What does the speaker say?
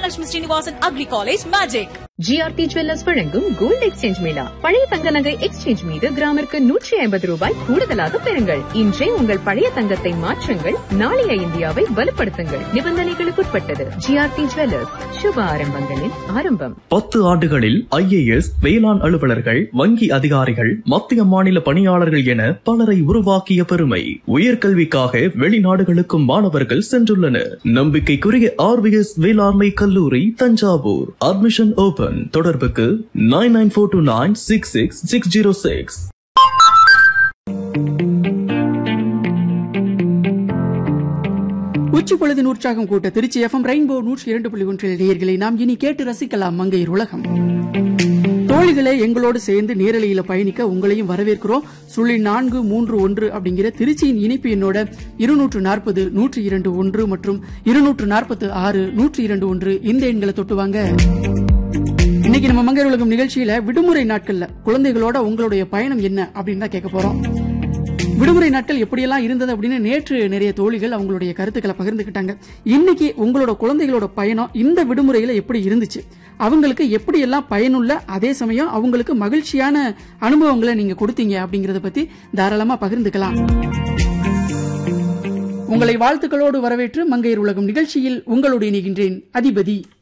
Dhanalakshmi Srinivasan agri college magic GRT jewellers வழங்கும் gold exchange mela பழைய தங்க நகை எக்ஸ்சேஞ்ச் மீது கிராமிற்கு நூற்றி ஐம்பது ரூபாய் கூடுதலாக பெறுங்கள் இன்றே உங்கள் பழைய தங்கத்தை மாற்றுங்கள் நாளைய இந்தியாவை வலுப்படுத்துங்கள் நிபந்தனைகளுக்குட்பட்டது ஜிஆர்டி ஜுவல்லர்ஸ் சுப ஆரம்பங்களின் ஆரம்பம் பத்து ஆண்டுகளில் ஐஏஎஸ் வேளாண் அலுவலர்கள் வங்கி அதிகாரிகள் மத்திய மாநில பணியாளர்கள் என பலரை உருவாக்கிய பெருமை உயர்கல்விக்காக வெளிநாடுகளுக்கும் மாணவர்கள் சென்றுள்ளனர் நம்பிக்கைக்குரிய ஆர்விஎஸ் வேளாண்மை கல்லூரி தஞ்சாவூர் அட்மிஷன் ஓபன் தொடர்புக்கு nine nine four two nine six six six zero six உச்சி பொழுதின் உற்சாகம் கூட்ட திருச்சி எஃப்எம் ரெயின்போ நூற்றி இரண்டு புள்ளி ஒன்றில் நேயர்களை நாம் இனி கேட்டு ரசிக்கலாம் மங்கையர் உலகம் தோழிகளே எங்களோடு சேர்ந்து நேரலையில பயணிக்க உங்களையும் வரவேற்கிறோம் சுழி நான்கு மூன்று ஒன்று அப்படிங்கிற திருச்சியின் இனிப்பு எண்ணோட இருநூற்று நாற்பது நூற்றி இரண்டு ஒன்று மற்றும் இருநூற்று நாற்பத்து ஆறு நூற்றி இரண்டு ஒன்று இந்த எண்களை தொட்டு வாங்க இன்னைக்கு நம்ம மங்கையர் உலகம் நிகழ்ச்சியில விடுமுறை நாட்கள்ல குழந்தைகளோட உங்களுடைய பயணம் என்ன அப்படின்னு தான் கேட்க போறோம் விடுமுறை நாட்கள் எப்படியெல்லாம் இருந்தது அப்படின்னு நேற்று நிறைய தோழிகள் அவங்களுடைய கருத்துக்களை பகிர்ந்துக்கிட்டாங்க இன்னைக்கு உங்களோட குழந்தைகளோட பயணம் இந்த விடுமுறையில எப்படி இருந்துச்சு அவங்களுக்கு எப்படி எல்லாம் பயனுள்ள அதே சமயம் அவங்களுக்கு மகிழ்ச்சியான அனுபவங்களை நீங்க கொடுத்தீங்க அப்படிங்கறத பத்தி தாராளமா பகிர்ந்துக்கலாம் உங்களை வாழ்த்துக்களோடு வரவேற்று மங்கையர் உலகம் நிகழ்ச்சியில் உங்களோடு இணைகின்றேன் அதிபதி